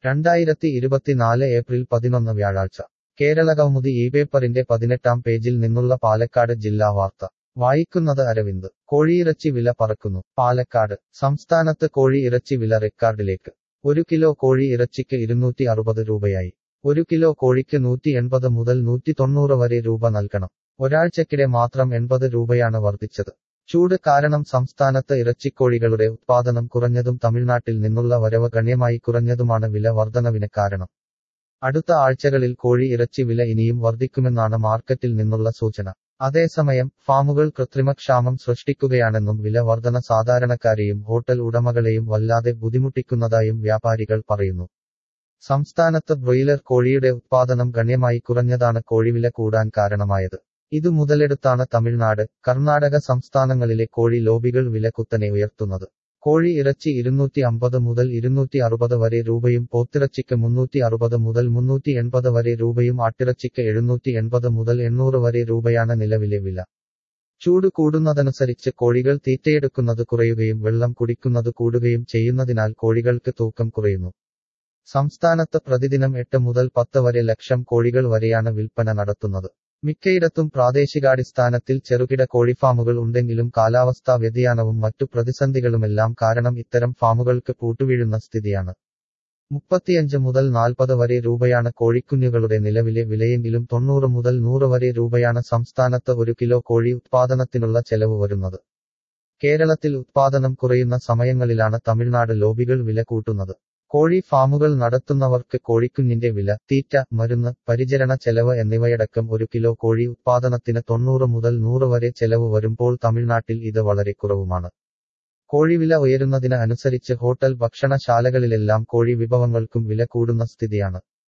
രണ്ടായിരത്തി ഇരുപത്തിനാല് ഏപ്രിൽ പതിനൊന്ന് വ്യാഴാഴ്ച കേരള കൗമുദി ഈ പേപ്പറിന്റെ പതിനെട്ടാം പേജിൽ നിന്നുള്ള പാലക്കാട് ജില്ലാ വാർത്ത വായിക്കുന്നത് അരവിന്ദ് കോഴിയിറച്ചി വില പറക്കുന്നു പാലക്കാട് സംസ്ഥാനത്ത് കോഴി ഇറച്ചി വില റെക്കാർഡിലേക്ക് ഒരു കിലോ കോഴി ഇറച്ചിക്ക് ഇരുന്നൂറ്റി അറുപത് രൂപയായി ഒരു കിലോ കോഴിക്ക് നൂറ്റി എൺപത് മുതൽ നൂറ്റി തൊണ്ണൂറ് വരെ രൂപ നൽകണം ഒരാഴ്ചക്കിടെ മാത്രം എൺപത് രൂപയാണ് വർദ്ധിച്ചത് ചൂട് കാരണം സംസ്ഥാനത്ത് ഇറച്ചിക്കോഴികളുടെ ഉത്പാദനം കുറഞ്ഞതും തമിഴ്നാട്ടിൽ നിന്നുള്ള വരവ് ഗണ്യമായി കുറഞ്ഞതുമാണ് വില വർധനവിന് കാരണം അടുത്ത ആഴ്ചകളിൽ കോഴി ഇറച്ചി വില ഇനിയും വർദ്ധിക്കുമെന്നാണ് മാർക്കറ്റിൽ നിന്നുള്ള സൂചന അതേസമയം ഫാമുകൾ കൃത്രിമക്ഷാമം സൃഷ്ടിക്കുകയാണെന്നും വില വർധന സാധാരണക്കാരെയും ഹോട്ടൽ ഉടമകളെയും വല്ലാതെ ബുദ്ധിമുട്ടിക്കുന്നതായും വ്യാപാരികൾ പറയുന്നു സംസ്ഥാനത്ത് ബ്രോയിലർ കോഴിയുടെ ഉത്പാദനം ഗണ്യമായി കുറഞ്ഞതാണ് കോഴിവില കൂടാൻ കാരണമായത് ഇത് മുതലെടുത്താണ് തമിഴ്നാട് കർണാടക സംസ്ഥാനങ്ങളിലെ കോഴി ലോബികൾ വില കുത്തനെ ഉയർത്തുന്നത് കോഴി ഇറച്ചി ഇരുന്നൂറ്റി അമ്പത് മുതൽ ഇരുന്നൂറ്റി അറുപത് വരെ രൂപയും പോത്തിറച്ചിക്ക് മുന്നൂറ്റി അറുപത് മുതൽ മുന്നൂറ്റി എൺപത് വരെ രൂപയും ആട്ടിറച്ചിക്ക് എഴുന്നൂറ്റി എൺപത് മുതൽ എണ്ണൂറ് വരെ രൂപയാണ് നിലവിലെ വില ചൂട് കൂടുന്നതനുസരിച്ച് കോഴികൾ തീറ്റയെടുക്കുന്നത് കുറയുകയും വെള്ളം കുടിക്കുന്നത് കൂടുകയും ചെയ്യുന്നതിനാൽ കോഴികൾക്ക് തൂക്കം കുറയുന്നു സംസ്ഥാനത്ത് പ്രതിദിനം എട്ട് മുതൽ പത്ത് വരെ ലക്ഷം കോഴികൾ വരെയാണ് വിൽപ്പന നടത്തുന്നത് മിക്കയിടത്തും പ്രാദേശികാടിസ്ഥാനത്തിൽ ചെറുകിട കോഴിഫാമുകൾ ഉണ്ടെങ്കിലും കാലാവസ്ഥാ വ്യതിയാനവും മറ്റു പ്രതിസന്ധികളുമെല്ലാം കാരണം ഇത്തരം ഫാമുകൾക്ക് പൂട്ടുവീഴുന്ന സ്ഥിതിയാണ് മുപ്പത്തിയഞ്ച് മുതൽ നാൽപ്പത് വരെ രൂപയാണ് കോഴിക്കുഞ്ഞുങ്ങളുടെ നിലവിലെ വിലയെങ്കിലും തൊണ്ണൂറ് മുതൽ നൂറ് വരെ രൂപയാണ് സംസ്ഥാനത്ത് ഒരു കിലോ കോഴി ഉത്പാദനത്തിനുള്ള ചെലവ് വരുന്നത് കേരളത്തിൽ ഉത്പാദനം കുറയുന്ന സമയങ്ങളിലാണ് തമിഴ്നാട് ലോബികൾ വില കൂട്ടുന്നത് കോഴി ഫാമുകൾ നടത്തുന്നവർക്ക് കോഴിക്കുഞ്ഞിന്റെ വില തീറ്റ മരുന്ന് പരിചരണ ചെലവ് എന്നിവയടക്കം ഒരു കിലോ കോഴി ഉത്പാദനത്തിന് തൊണ്ണൂറ് മുതൽ നൂറ് വരെ ചെലവ് വരുമ്പോൾ തമിഴ്നാട്ടിൽ ഇത് വളരെ കുറവുമാണ് കോഴിവില ഉയരുന്നതിന് അനുസരിച്ച് ഹോട്ടൽ ഭക്ഷണശാലകളിലെല്ലാം കോഴി വിഭവങ്ങൾക്കും വില കൂടുന്ന സ്ഥിതിയാണ്